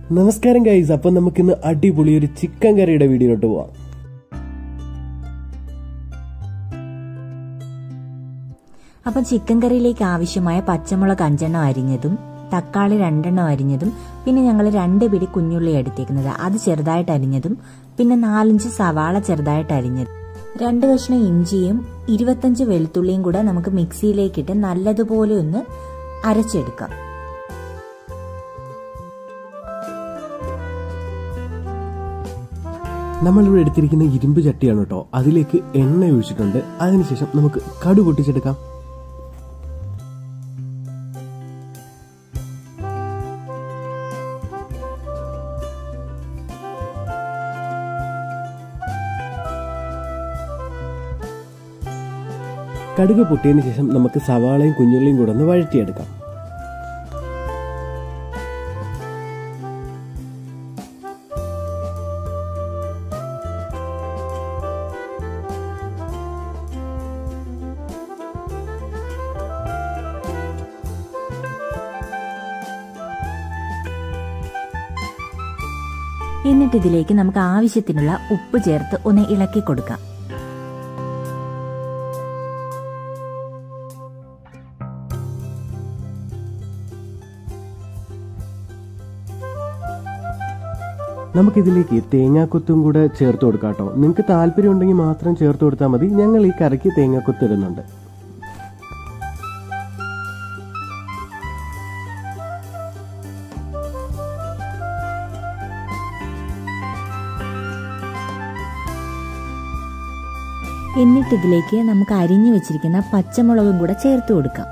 നമസ്കാരം ഗൈസ് അപ്പം നമുക്കിന്ന് അടിപൊളി ഒരു ചിക്കൻ കറിയുടെ വീഡിയോയിലോട്ട് പോവാം അപ്പം ചിക്കൻ കറിയിലേക്ക് ആവശ്യമായ പച്ചമുളക് അഞ്ചെണ്ണം അരിഞ്ഞതും തക്കാളി രണ്ടെണ്ണം അരിഞ്ഞതും പിന്നെ ഞങ്ങൾ രണ്ട് പിടി കുഞ്ഞുള്ളി എടുത്തേക്കുന്നത് അത് ചെറുതായിട്ട് അരിഞ്ഞതും പിന്നെ നാലഞ്ച് സവാള ചെറുതായിട്ട് അരിഞ്ഞതും രണ്ട് കഷ്ണം ഇഞ്ചിയും ഇരുപത്തഞ്ച് വെളുത്തുള്ളിയും കൂടെ നമുക്ക് മിക്സിയിലേക്കിട്ട് നല്ലതുപോലെ ഒന്ന് അരച്ചെടുക്കാം നമ്മളിവിടെ എടുത്തിരിക്കുന്ന ഇരുമ്പ് ചട്ടിയാണ് കേട്ടോ അതിലേക്ക് എണ്ണ ഒഴിച്ചിട്ടുണ്ട് അതിനുശേഷം നമുക്ക് കടു പൊട്ടിച്ചെടുക്കാം കടുക് പൊട്ടിയതിന് ശേഷം നമുക്ക് സവാളയും കുഞ്ഞുള്ളിയും കൂടെ ഒന്ന് വഴറ്റിയെടുക്കാം എന്നിട്ട് ഇതിലേക്ക് നമുക്ക് ആവശ്യത്തിനുള്ള ഉപ്പ് ചേർത്ത് ഒന്ന് ഇളക്കി കൊടുക്കാം നമുക്കിതിലേക്ക് തേങ്ങാക്കൊത്തും കൂടെ ചേർത്ത് കൊടുക്കാം കേട്ടോ നിങ്ങൾക്ക് താല്പര്യം ഉണ്ടെങ്കിൽ മാത്രം ചേർത്ത് കൊടുത്താൽ മതി ഞങ്ങൾ ഈ കറിക്ക് തേങ്ങാക്കൊത്ത് ഇടുന്നുണ്ട് എന്നിട്ട് ഇതിലേക്ക് നമുക്ക് അരിഞ്ഞു വെച്ചിരിക്കുന്ന പച്ചമുളകും കൂടെ ചേർത്ത് കൊടുക്കാം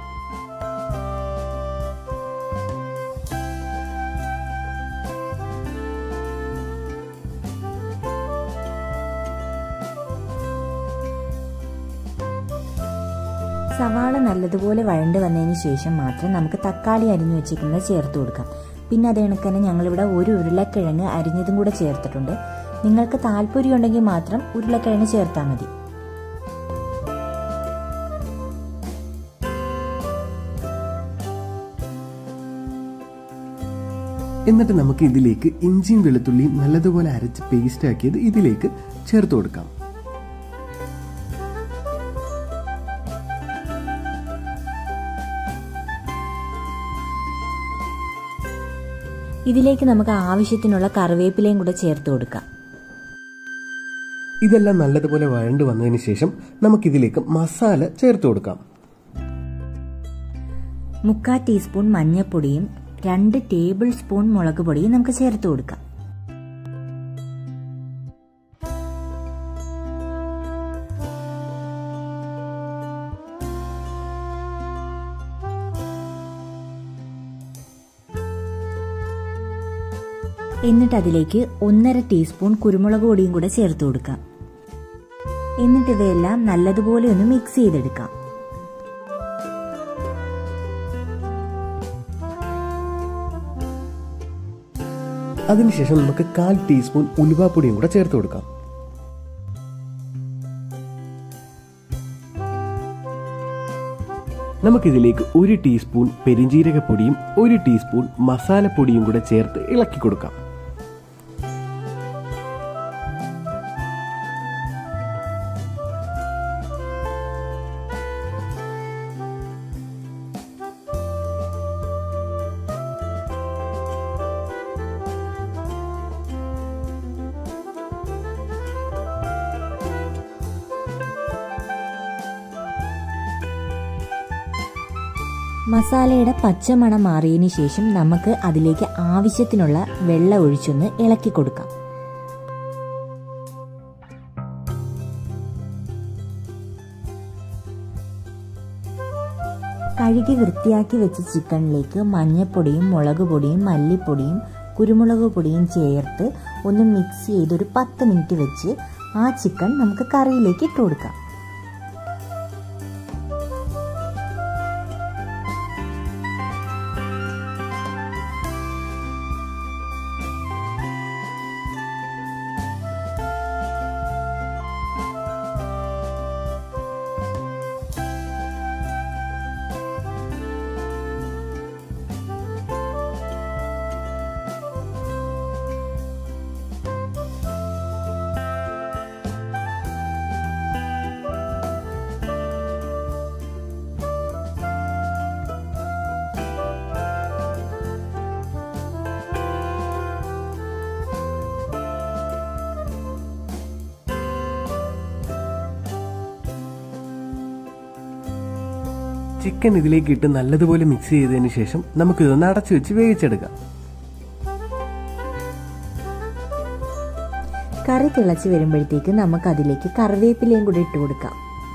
സവാള നല്ലതുപോലെ വഴണ്ട് വന്നതിന് ശേഷം മാത്രം നമുക്ക് തക്കാളി അരിഞ്ഞു വെച്ചിരിക്കുന്നത് ചേർത്ത് കൊടുക്കാം പിന്നെ അത് കണക്കന്നെ ഞങ്ങളിവിടെ ഒരു ഉരുളക്കിഴങ്ങ് അരിഞ്ഞതും കൂടെ ചേർത്തിട്ടുണ്ട് നിങ്ങൾക്ക് താല്പര്യം ഉണ്ടെങ്കിൽ മാത്രം ഉരുളക്കിഴങ്ങ് ചേർത്താൽ മതി എന്നിട്ട് നമുക്ക് ഇതിലേക്ക് ഇഞ്ചിയും വെളുത്തുള്ളിയും നല്ലതുപോലെ അരച്ച് പേസ്റ്റ് ആക്കിയത് ഇതിലേക്ക് ചേർത്ത് കൊടുക്കാം ഇതിലേക്ക് നമുക്ക് ആവശ്യത്തിനുള്ള കറിവേപ്പിലയും കൂടെ ചേർത്ത് കൊടുക്കാം ഇതെല്ലാം നല്ലതുപോലെ വഴണ്ട് വന്നതിന് ശേഷം നമുക്കിതിലേക്ക് മസാല ചേർത്ത് കൊടുക്കാം മുക്കാൽ ടീസ്പൂൺ മഞ്ഞൾപ്പൊടിയും രണ്ട് ടേബിൾ സ്പൂൺ മുളക് പൊടിയും നമുക്ക് ചേർത്ത് കൊടുക്കാം എന്നിട്ട് അതിലേക്ക് ഒന്നര ടീസ്പൂൺ കുരുമുളക് പൊടിയും കൂടെ ചേർത്ത് കൊടുക്കാം എന്നിട്ട് ഇവയെല്ലാം നല്ലതുപോലെ ഒന്ന് മിക്സ് ചെയ്തെടുക്കാം അതിനുശേഷം നമുക്ക് കാൽ ടീസ്പൂൺ ഉലുവാപ്പൊടിയും കൂടെ ചേർത്ത് കൊടുക്കാം നമുക്കിതിലേക്ക് ഒരു ടീസ്പൂൺ പെരിഞ്ജീരകപ്പൊടിയും ഒരു ടീസ്പൂൺ മസാലപ്പൊടിയും കൂടെ ചേർത്ത് ഇളക്കി കൊടുക്കാം മസാലയുടെ പച്ചമണം മാറിയതിന് ശേഷം നമുക്ക് അതിലേക്ക് ആവശ്യത്തിനുള്ള വെള്ളം ഒഴിച്ചൊന്ന് ഇളക്കി കൊടുക്കാം കഴുകി വൃത്തിയാക്കി വെച്ച ചിക്കനിലേക്ക് മഞ്ഞൾപ്പൊടിയും മുളക് പൊടിയും മല്ലിപ്പൊടിയും കുരുമുളക് പൊടിയും ചേർത്ത് ഒന്ന് മിക്സ് ചെയ്ത് ഒരു പത്ത് മിനിറ്റ് വെച്ച് ആ ചിക്കൻ നമുക്ക് കറിയിലേക്ക് ഇട്ട് കൊടുക്കാം ചിക്കൻ ഇതിലേക്ക് ഇട്ട് നല്ലതുപോലെ മിക്സ് ചെയ്തതിന് ശേഷം നമുക്കിതൊന്ന് അടച്ചു വെച്ച് വേവിച്ചെടുക്കാം കറി തിളച്ച് വരുമ്പോഴത്തേക്ക് നമുക്ക് അതിലേക്ക് കറിവേപ്പിലയും കൂടി ഇട്ട് കൊടുക്കാം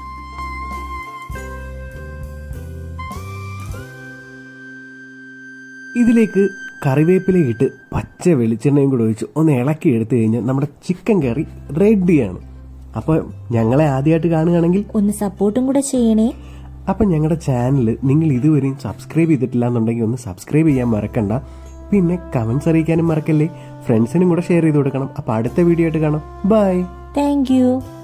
ഇതിലേക്ക് കറിവേപ്പില ഇട്ട് പച്ച വെളിച്ചെണ്ണയും കൂടെ ഒഴിച്ച് ഒന്ന് ഇളക്കി എടുത്തു കഴിഞ്ഞാൽ നമ്മുടെ ചിക്കൻ കറി റെഡിയാണ് അപ്പോൾ ഞങ്ങളെ ആദ്യമായിട്ട് കാണുകയാണെങ്കിൽ ഒന്ന് സപ്പോർട്ടും കൂടെ ചെയ്യണേ അപ്പം ഞങ്ങളുടെ ചാനൽ നിങ്ങൾ ഇതുവരെയും സബ്സ്ക്രൈബ് ചെയ്തിട്ടില്ല എന്നുണ്ടെങ്കിൽ ഒന്ന് സബ്സ്ക്രൈബ് ചെയ്യാൻ മറക്കണ്ട പിന്നെ കമൻസ് അറിയിക്കാനും മറക്കല്ലേ ഫ്രണ്ട്സിനും കൂടെ ഷെയർ ചെയ്ത് കൊടുക്കണം അപ്പോൾ അടുത്ത വീഡിയോ ആയിട്ട് കാണാം ബൈ താങ്ക് യു